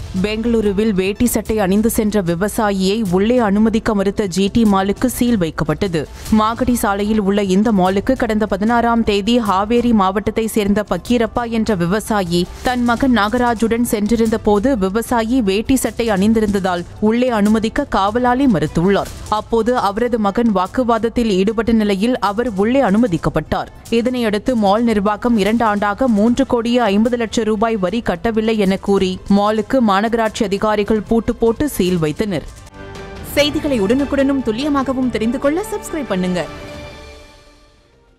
பெங்களூருவில் வேட்டி சட்டை அணிந்து சென்ற விவசாயியை உள்ளே அனுமதிக்க மறுத்த ஜிடி மாலுக்கு சீல் வைக்கப்பட்டது மாகடி சாலையில் உள்ள இந்த மாலுக்கு கடந்த பதினாறாம் தேதி ஹாவேரி மாவட்டத்தை சேர்ந்த பக்கீரப்பா என்ற விவசாயி தன் மகன் நாகராஜுடன் சென்றிருந்த போது விவசாயி வேட்டி சட்டை அணிந்திருந்ததால் உள்ளே அனுமதிக்க காவலாளி மறுத்துள்ளார் அப்போது அவரது மகன் வாக்குவாதத்தில் ஈடுபட்ட நிலையில் அவர் உள்ளே அனுமதிக்கப்பட்டார் இதனையடுத்து மால் நிர்வாகம் இரண்டு ஆண்டாக மூன்று கோடியே ஐம்பது லட்சம் ரூபாய் வரி கட்டவில்லை என கூறி மாலுக்கு மாநகராட்சி அதிகாரிகள் பூட்டு போட்டு சீல் வைத்தனர் செய்திகளை உடனுக்குடனும் துல்லியமாகவும் தெரிந்து கொள்ள சப்ஸ்கிரைப் பண்ணுங்க